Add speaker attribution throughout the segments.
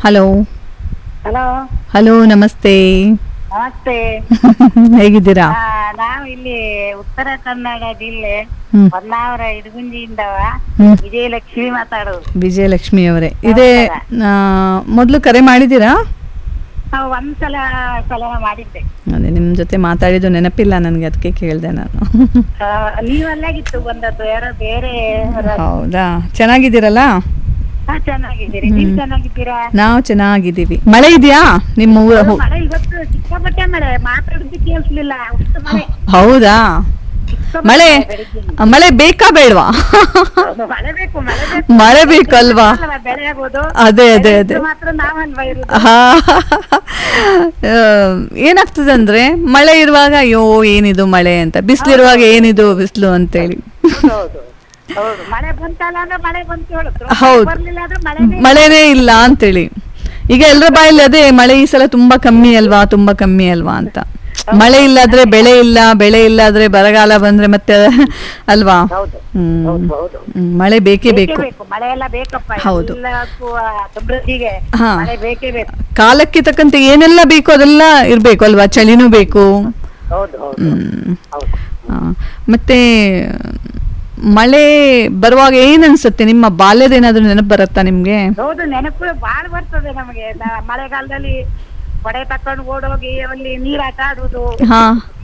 Speaker 1: Hello
Speaker 2: hello
Speaker 1: hello ನಮಸ್ತೆ
Speaker 2: ನಮಸ್ತೆ
Speaker 1: ಹೇಗಿದ್ದೀರಾ
Speaker 2: ಆ, ನಾವು ಇಲ್ಲಿ ಉತ್ತರ ಕನ್ನಡ ಜಿಲ್ಲೆ
Speaker 1: ಹ್ಮ್.
Speaker 2: ಹೊನ್ನಾವರ ಇಡಗುಂಜಿಯಿಂದವ
Speaker 1: ಹ್ಮ್.
Speaker 2: ವಿಜಯಲಕ್ಷ್ಮಿ ಮಾತಾಡೋದು
Speaker 1: ವಿಜಯಲಕ್ಷ್ಮಿ ಅವರೇ ಇದೇ ಮೊದಲು ಕರೆ ಮಾಡಿದ್ದೀರಾ
Speaker 2: ನಾವು ಒಂದ್ಸಲ ಸಲ ಮಾಡಿದ್ದೆ
Speaker 1: ಅದೇ ನಿಮ್ಮ ಜೊತೆ ಮಾತಾಡಿದ್ದು ನೆನಪಿಲ್ಲ ನನಗೆ ಅದಕ್ಕೆ ಕೇಳಿದೆ ನಾನು
Speaker 2: ಆ, ನೀವಲ್ಲಾಗಿತ್ತು ಬಂದದ್ದು ಯಾರೋ ಬೇರೆ ರ-
Speaker 1: ಹೌದಾ ಚೆನ್ನಾಗಿದ್ದೀರಲ್ಲ
Speaker 2: ಹಾ, ಚೆನ್ನಾಗಿದ್ದೀರಿ ನೀವ್ ಚೆನ್ನಾಗಿದ್ದೀರಾ
Speaker 1: ನಾವು ಚೆನ್ನಾಗಿದ್ದೀವಿ ಮಳೆ ಇದೆಯಾ ನಿಮ್ಮ ಊರ ಹೋ-
Speaker 2: ಮಳೆ ಇವತ್ತು ಸಿಕ್ಕಾಪಟ್ಟೆ ಮಳೆ ಮಾತಾಡೋದು ಕೇಳಿಸ್ಲಿಲ್ಲ ಅಷ್ಟು ಮಳೆ
Speaker 1: ಹೌದಾ
Speaker 2: ಸಿಕ್ಕಾಪಟ್ಟೆ
Speaker 1: ಮಳೆ
Speaker 2: ಬೆಳಿಗ್ಗೆಯಿಂದ.
Speaker 1: ಮಳೆ ಬೇಕಾ ಬೇಡವಾ
Speaker 2: ಹೌದು, ಮಳೆ ಬೇಕು ಮಳೆ ಬೇಕು
Speaker 1: ಮಳೆ ಬೇಕಲ್ವಾ
Speaker 2: ಅಲ್ವಾ ಬೆಳೆ ಆಗೋದು
Speaker 1: ಅದೇ ಅದೇ
Speaker 2: ಬೆಳೆ
Speaker 1: ಅದೇ
Speaker 2: ಇದ್ರೆ ಮಾತ್ರ ನಾವಲ್ವಾ ಇರುದು
Speaker 1: ಹಾ ಆ, ಏನಾಗ್ತದೆ ಅಂದ್ರೆ ಮಳೆ ಇರುವಾಗ ಅಯ್ಯೋ ಏನಿದು ಮಳೆ ಅಂತ ಬಿಸಿಲಿರುವಾಗ ಏನಿದು ಬಿಸಿಲು ಅಂತೇಳಿ
Speaker 2: ಹೌದು ಹೌದು ಮಳೆ ಬಂತಲ್ಲ ಅಂದ್ರೆ ಮಳೆ ಬಂತು ಹೇಳುದು
Speaker 1: ಹೌದು.
Speaker 2: ಬರ್ಲಿಲ್ಲ ಅಂದ್ರೆ ಮಳೆ
Speaker 1: ಮಳೆನೇ ಇಲ್ಲ ಅಂತೇಳಿ ಈಗ ಎಲ್ಲರ ಬಾಯಲ್ಲಿ ಅದೇ ಮಳೆ ಈ ಸಲ ತುಂಬಾ ಕಮ್ಮಿ ಅಲ್ವಾ ತುಂಬಾ ಕಮ್ಮಿ ಅಲ್ವಾ ಅಂತ ಮಳೆ ಇಲ್ಲಾದ್ರೆ ಬೆಳೆ ಇಲ್ಲ ಬೆಳೆ ಇಲ್ಲಾದ್ರೆ ಬರಗಾಲ ಬಂದ್ರೆ ಮತ್ತೆ ಅಲ್ವಾ
Speaker 2: ಹೌದು
Speaker 1: ಹ್ಮ್
Speaker 2: ಹೌದು ಹೌದು
Speaker 1: ಹ್ಮ್, ಮಳೆ ಬೇಕೇ
Speaker 2: ಬೇಕೇ
Speaker 1: ಬೇಕು
Speaker 2: ಬೇಕು ಮಳೆ ಎಲ್ಲ ಬೇಕಪ್ಪ
Speaker 1: ಹೌದು.
Speaker 2: ಎಲ್ಲಕ್ಕೂ ಆ ಸಮೃದ್ಧಿಗೆ
Speaker 1: ಹಾ.
Speaker 2: ಮಳೆ ಬೇಕೇ ಬೇಕು
Speaker 1: ಕಾಲಕ್ಕೆ ತಕ್ಕಂತೆ ಏನೆಲ್ಲ ಬೇಕು ಅದೆಲ್ಲ ಇರ್ಬೇಕು ಅಲ್ವಾ ಚಳಿನೂ ಬೇಕು
Speaker 2: ಹೌದು ಹೌದು
Speaker 1: ಹ್ಮ್
Speaker 2: ಹೌದು
Speaker 1: ಆ, ಮತ್ತೆ ಮಳೆ ಬರುವಾಗ ಏನ್ ಅನ್ಸುತ್ತೆ ನಿಮ್ಮ ಬಾಲ್ಯದ ಏನಾದ್ರು ನೆನಪು ಬರುತ್ತಾ ನಿಮ್ಗೆ
Speaker 2: ಹೌದು ನೆನಪು ಬಾಳ್ ಬರ್ತದೆ ನಮಗೆ ನ- ಮಳೆಗಾಲದಲ್ಲಿ ಕೊಡೆ ತಕೊಂಡು ಓಡೋಗಿ ಅಲ್ಲಿ ನೀರಾಟ ಆಡುವುದು
Speaker 1: ಹಾ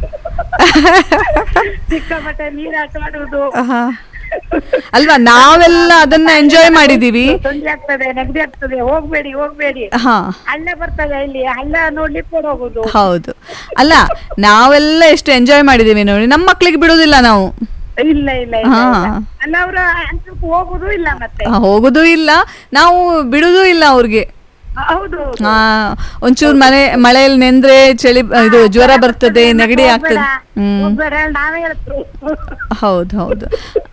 Speaker 2: ಸಿಕ್ಕಾಪಟ್ಟೆ ನೀರಾಟ ಆಡುವುದು
Speaker 1: ಆಹಾ. ಅಲ್ವಾ ನಾವೆಲ್ಲ ಅದನ್ನ ಎಂಜಾಯ್ ಮಾಡಿದೀವಿ
Speaker 2: ತೊಂದ್ರೆ ಆಗ್ತದೆ ನೆಗಡಿ ಆಗ್ತದೆ ಹೋಗ್ಬೇಡಿ ಹೋಗ್ಬೇಡಿ
Speaker 1: ಹಾ
Speaker 2: ಹಳ್ಳ ಬರ್ತದೆ ಇಲ್ಲಿ ಹಳ್ಳ ನೋಡ್ಲಿಕ್ಕೆ ಕೂಡ ಹೋಗುದು
Speaker 1: ಹೌದು ಅಲ್ಲ ನಾವೆಲ್ಲ ಎಷ್ಟು ಎಂಜಾಯ್ ಮಾಡಿದೀವಿ ನೋಡಿ ನಮ್ಮ ಮಕ್ಳಿಗೆ ಬಿಡುದಿಲ್ಲ ನಾವು
Speaker 2: ಇಲ್ಲ ಇಲ್ಲ ಇಲ್ಲ
Speaker 1: ಹಾ.
Speaker 2: ಇಲ್ಲ. ಅಲ್ಲ ಅವರು ಅಂತಕ್ಕೆ ಹೋಗುದು ಇಲ್ಲ ಮತ್ತೆ
Speaker 1: ಆ, ಹೋಗುದೂ ಇಲ್ಲ ನಾವು ಬಿಡುದೂ ಇಲ್ಲ ಅವ್ರಿಗೆ
Speaker 2: ಹೌದು
Speaker 1: ಆ ಒಂಚೂರು ಮನೆ ಮಳೆಯಲ್ಲಿ ನೆಂದ್ರೆ ಚಳಿ ಇದು ಜ್ವರ ಬರ್ತದೆ ನೆಗಡಿ ಆಗ್ತದೆ ಹ್ಮ್
Speaker 2: ಹೋಗ್ಬೇಡ ನಾವೇ ಹೇಳ್ತು
Speaker 1: ಹೌದು ಹೌದು